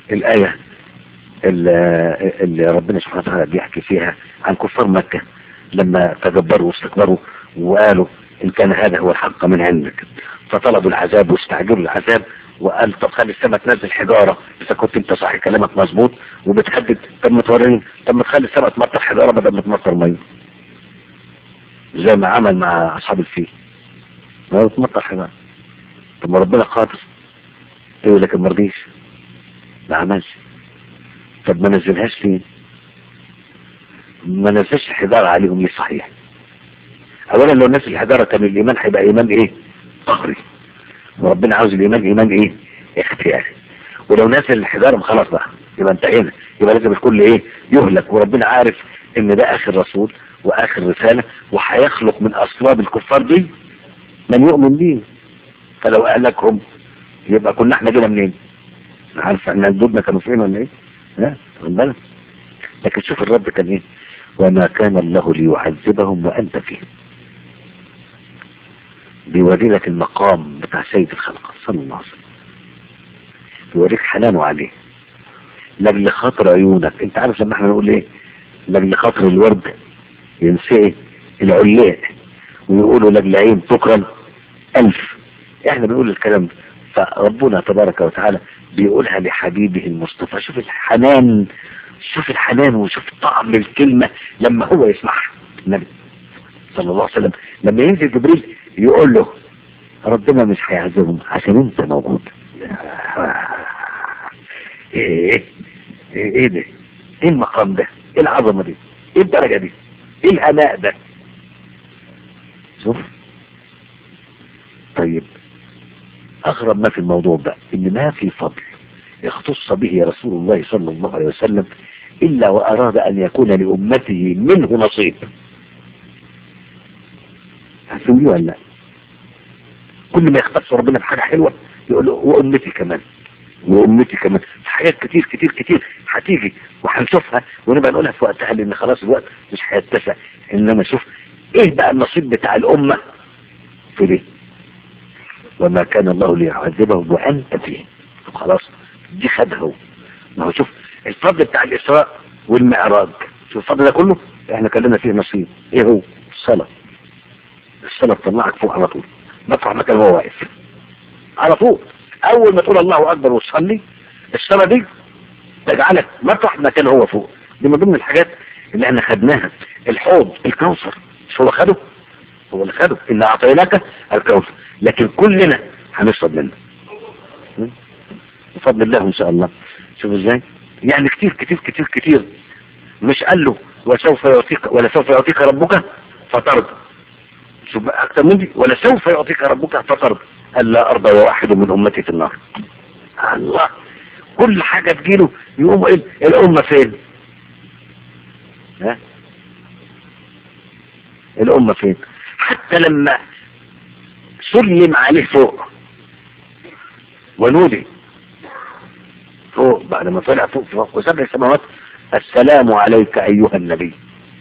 الآية اللي اللي ربنا سبحانه وتعالى بيحكي فيها عن كفار مكة لما تجبروا واستكبروا وقالوا إن كان هذا هو الحق من عندك فطلبوا العذاب واستعجلوا العذاب وقال طب خلي السماء تنزل حجارة إذا كنت أنت صح كلامك مظبوط وبتهدد طب ما توريني طب ما تخلي السماء تمطر حجارة بدل ما تمطر مية زي ما عمل مع أصحاب الفيل ما تمطر حجارة طب ما ربنا قادر يقول لك ما رضيش ما عملش طب ما نزلهاش ليه ما نزلش حجارة عليهم ليه صحيح اولا لو نزل حجارة كان الايمان هيبقى ايمان ايه قهري وربنا عاوز الايمان ايمان ايه اختياري ولو نزل الحجارة خلاص بقى يبقى انتهينا يبقى لازم الكل ايه يهلك وربنا عارف ان ده اخر رسول واخر رسالة وهيخلق من اصلاب الكفار دي من يؤمن بيه فلو اهلكهم يبقى كنا احنا جينا منين عارف ان جدودنا كانوا فين ولا ايه لا خد بالك لكن شوف الرد كان ايه وما كان الله ليعذبهم وانت فيهم بيوري لك المقام بتاع سيد الخلق صلى الله عليه وسلم بيوريك حنانه عليه لاجل خاطر عيونك انت عارف لما احنا نقول ايه لاجل خاطر الورد ينسقي العلاء ويقولوا لاجل عين تكرم الف احنا بنقول الكلام ده فربنا تبارك وتعالى بيقولها لحبيبه المصطفى شوف الحنان شوف الحنان وشوف طعم الكلمة لما هو يسمعها النبي صلى الله عليه وسلم لما ينزل جبريل يقول له ربنا مش هيعذبهم عشان انت موجود ايه ايه ايه ده ايه المقام ده ايه العظمة دي ايه الدرجة دي ايه الهناء ده شوف طيب اغرب ما في الموضوع ده ان ما في فضل يختص به رسول الله صلى الله عليه وسلم الا واراد ان يكون لامته منه نصيب هتقولي ولا لا كل ما يختص ربنا بحاجة حلوة يقول له وامتي كمان وامتي كمان حاجات كتير كتير كتير هتيجي وهنشوفها ونبقى نقولها في وقتها لان خلاص الوقت مش هيتسع انما شوف ايه بقى النصيب بتاع الامة في ليه وما كان الله ليعذبهم وانت فيه خلاص دي خدها هو ما هو شوف الفضل بتاع الاسراء والمعراج شوف الفضل ده كله احنا كلنا فيه نصيب ايه هو الصلاة الصلاة تطلعك فوق على طول مطرح مكان هو واقف على طول اول ما تقول الله اكبر وتصلي الصلاة دي تجعلك مطرح مكان هو فوق دي من ضمن الحاجات اللي احنا خدناها الحوض الكوثر مش هو خده هو اللي خده إن أعطيناك الكوثر لكن كلنا هنشرب منه بفضل الله إن شاء الله شوف إزاي يعني كتير كتير كتير كتير مش قال له وسوف يعطيك ولا سوف يعطيك ربك فترضى شوف بقى أكتر من دي ولا سوف يعطيك ربك فترضى قال لا أرضى واحد من أمتي في النار الله كل حاجة تجيله يقوم إيه الأمة فين ها الأمة فين حتى لما سلم عليه فوق ونودي فوق بعد ما طلع فوق فوق وسبع سماوات السلام عليك أيها النبي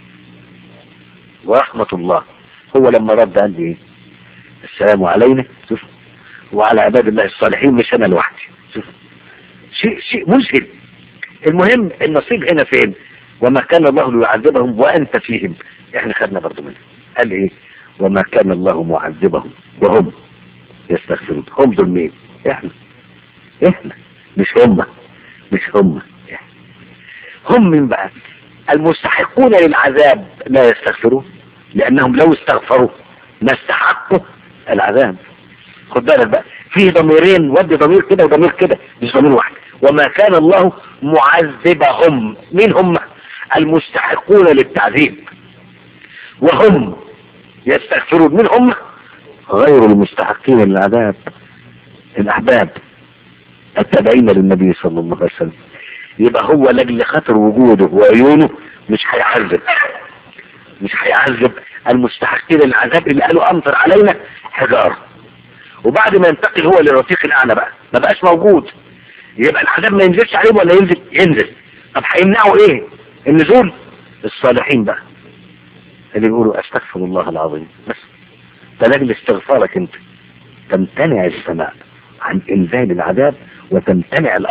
ورحمة الله هو لما رد قال لي ايه السلام علينا شوف وعلى عباد الله الصالحين مش انا لوحدي شوف شيء شيء مذهل المهم النصيب هنا فين وما كان الله ليعذبهم وانت فيهم احنا خدنا برضو منه قال ايه وما كان الله معذبهم وهم يستغفرون هم دول مين احنا احنا مش هم مش هم إحنا. هم من بقى المستحقون للعذاب لا يستغفرون لانهم لو استغفروا ما استحقوا العذاب خد بالك بقى فيه ضميرين ودي ضمير كده وضمير كده مش ضمير واحد وما كان الله معذبهم مين هم المستحقون للتعذيب وهم يستغفرون من هم غير المستحقين للعذاب الأحباب التابعين للنبي صلى الله عليه وسلم يبقى هو لاجل خاطر وجوده وعيونه مش هيعذب مش هيعذب المستحقين للعذاب اللي قالوا امطر علينا حجاره وبعد ما ينتقل هو للرفيق الاعلى بقى ما بقاش موجود يبقى العذاب ما ينزلش عليهم ولا ينزل ينزل طب هيمنعوا ايه النزول الصالحين بقى اللي بيقولوا استغفر الله العظيم بس ده لاجل استغفارك انت تمتنع السماء عن انزال العذاب وتمتنع الارض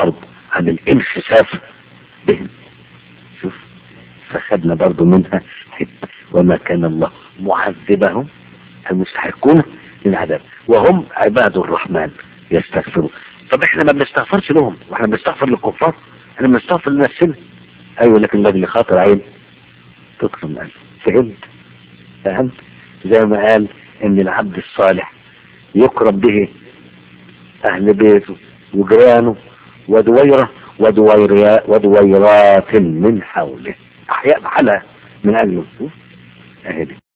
عن الانخساف بهم شوف فخدنا برضو منها حتة وما كان الله معذبهم المستحقون للعذاب وهم عباد الرحمن يستغفرون طب احنا ما بنستغفرش لهم واحنا بنستغفر للكفار احنا بنستغفر لنفسنا ايوه لكن الذي خاطر عين تكرم قلب فهمت فهمت زي ما قال ان العبد الصالح يكرم به اهل بيته وجيرانه ودويره ودويريا ودويرات من حوله احياء على من اجله اهدي